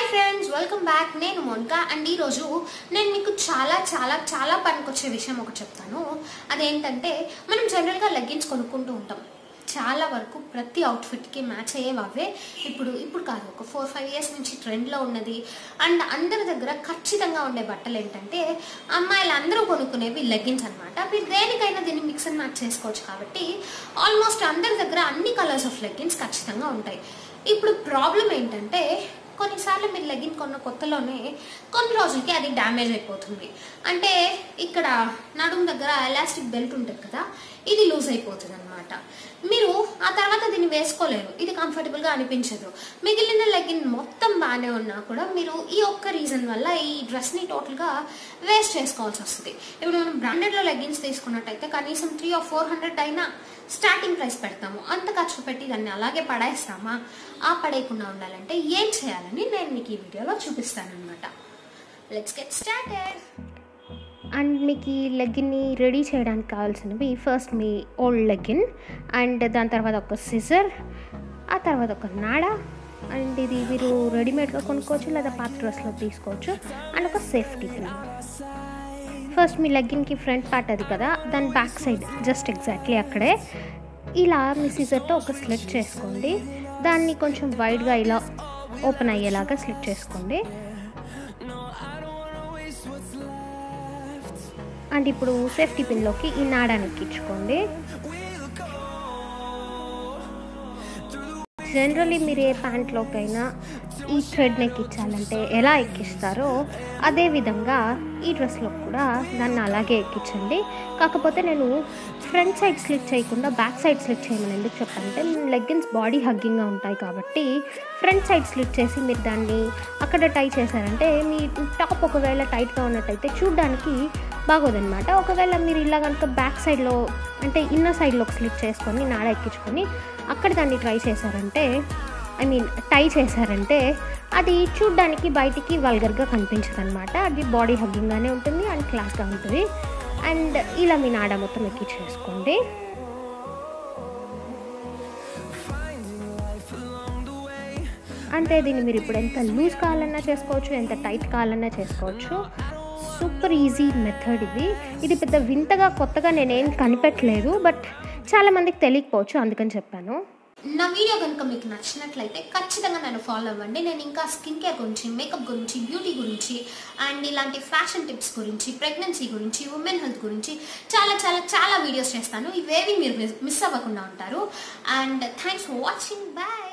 friends welcome back నేను Monika and ఈరోజు నేను మీకు చాలా చాలా చాలా పనికొచ్చే విషయం ఒకటి చెప్తాను అదేంటంటే మనం జనరల్గా లెగ్గిన్స్ కొనుక్కుంటూ ఉంటాం చాలా వరకు ప్రతి అవుట్ఫిట్కి మ్యాచ్ అయ్యేవి అవే ఇప్పుడు ఇప్పుడు కాదు ఒక ఫోర్ ఫైవ్ ఇయర్స్ నుంచి ట్రెండ్లో ఉన్నది అండ్ అందరి దగ్గర ఖచ్చితంగా ఉండే బట్టలు ఏంటంటే అమ్మాయిలు అందరూ కొనుక్కునేవి లెగ్గిన్స్ అనమాట మీరు దేనికైనా దీన్ని మిక్స్ అండ్ మ్యాచ్ చేసుకోవచ్చు కాబట్టి ఆల్మోస్ట్ అందరి దగ్గర అన్ని కలర్స్ ఆఫ్ లెగ్గిన్స్ ఖచ్చితంగా ఉంటాయి ఇప్పుడు ప్రాబ్లం ఏంటంటే కొన్నిసార్లు మీరు లెగిన్ కొన్న కొత్తలోనే కొన్ని రోజులకి అది డ్యామేజ్ అయిపోతుంది అంటే ఇక్కడ నడుము దగ్గర ఎలాస్టిక్ బెల్ట్ ఉంటుంది కదా ఇది లూజ్ అయిపోతుంది అనమాట మీరు ఆ తర్వాత దీన్ని వేసుకోలేరు ఇది కంఫర్టబుల్గా అనిపించదు మిగిలిన లెగిన్ మొత్తం బాగానే ఉన్నా కూడా మీరు ఈ ఒక్క రీజన్ వల్ల ఈ డ్రెస్ని టోటల్గా వేస్ట్ చేసుకోవాల్సి వస్తుంది ఇప్పుడు మనం బ్రాండెడ్లో లెగిన్స్ తీసుకున్నట్టయితే కనీసం త్రీ ఆర్ ఫోర్ హండ్రెడ్ అయినా స్టార్టింగ్ ప్రైస్ పెడతాము అంత ఖర్చు పెట్టి దాన్ని అలాగే పడేస్తామా ఆ పడేయకుండా ఉండాలంటే ఏం చేయాలని నేను మీకు ఈ వీడియోలో చూపిస్తానమాట లెట్స్ గెట్ స్టార్టెడ్ అండ్ మీకు ఈ లెగ్గిన్ని రెడీ చేయడానికి కావాల్సినవి ఫస్ట్ మీ ఓల్డ్ లెగ్గిన్ అండ్ దాని తర్వాత ఒక సిజర్ ఆ తర్వాత ఒక నాడ అండ్ ఇది మీరు రెడీమేడ్గా కొనుక్కోవచ్చు లేదా పాత డ్రెస్లో తీసుకోవచ్చు అండ్ ఒక సేఫ్టీ పిన్ ఫస్ట్ మీ లెగ్గిన్కి ఫ్రంట్ పార్ట్ అది కదా దాని బ్యాక్ సైడ్ జస్ట్ ఎగ్జాక్ట్లీ అక్కడే ఇలా మీ సిజర్తో ఒక స్లిట్ చేసుకోండి దాన్ని కొంచెం వైడ్గా ఇలా ఓపెన్ అయ్యేలాగా స్లిట్ చేసుకోండి అండ్ ఇప్పుడు సేఫ్టీ పిన్లోకి ఈ నాడాన్ని ఎక్కించుకోండి జనరలీ మీరు ఏ ప్యాంట్లోకైనా ఈ థ్రెడ్ని ఎక్కించాలంటే ఎలా ఎక్కిస్తారో అదే విధంగా ఈ డ్రెస్లో కూడా దాన్ని అలాగే ఎక్కించండి కాకపోతే నేను ఫ్రంట్ సైడ్ స్లిట్ చేయకుండా బ్యాక్ సైడ్ స్లిట్ చేయమని ఎందుకు చెప్పాలంటే లెగ్గిన్స్ బాడీ హగ్గింగ్గా ఉంటాయి కాబట్టి ఫ్రంట్ సైడ్ స్లిట్ చేసి మీరు దాన్ని అక్కడ టై చేశారంటే మీ టాప్ ఒకవేళ టైట్గా ఉన్నట్టయితే చూడడానికి బాగోదన్నమాట ఒకవేళ మీరు ఇలా కనుక బ్యాక్ సైడ్లో అంటే ఇన్నర్ సైడ్లో స్లిట్ చేసుకొని నాడ ఎక్కించుకొని అక్కడ దాన్ని ట్రై చేశారంటే ఐ మీన్ టై చేశారంటే అది చూడ్డానికి బయటికి వల్గర్గా కనిపించదు అనమాట అది బాడీ హగ్గింగ్గానే ఉంటుంది అండ్ క్లాస్గా ఉంటుంది అండ్ ఇలా మీ నాడ మొత్తం ఎక్కించేసుకోండి అంతే దీన్ని మీరు ఇప్పుడు ఎంత లూజ్ కావాలన్నా చేసుకోవచ్చు ఎంత టైట్ కావాలన్నా చేసుకోవచ్చు సూపర్ ఈజీ మెథడ్ ఇది ఇది పెద్ద వింతగా కొత్తగా నేనేం కనిపెట్టలేదు బట్ చాలామందికి తెలియకపోవచ్చు అందుకని చెప్పాను నా వీడియో కనుక మీకు నచ్చినట్లయితే ఖచ్చితంగా నన్ను ఫాలో అవ్వండి నేను ఇంకా స్కిన్ కేర్ గురించి మేకప్ గురించి బ్యూటీ గురించి అండ్ ఇలాంటి ఫ్యాషన్ టిప్స్ గురించి ప్రెగ్నెన్సీ గురించి ఉమెన్ హెల్త్ గురించి చాలా చాలా చాలా వీడియోస్ చేస్తాను ఇవేవి మీరు మిస్ అవ్వకుండా ఉంటారు and thanks for watching bye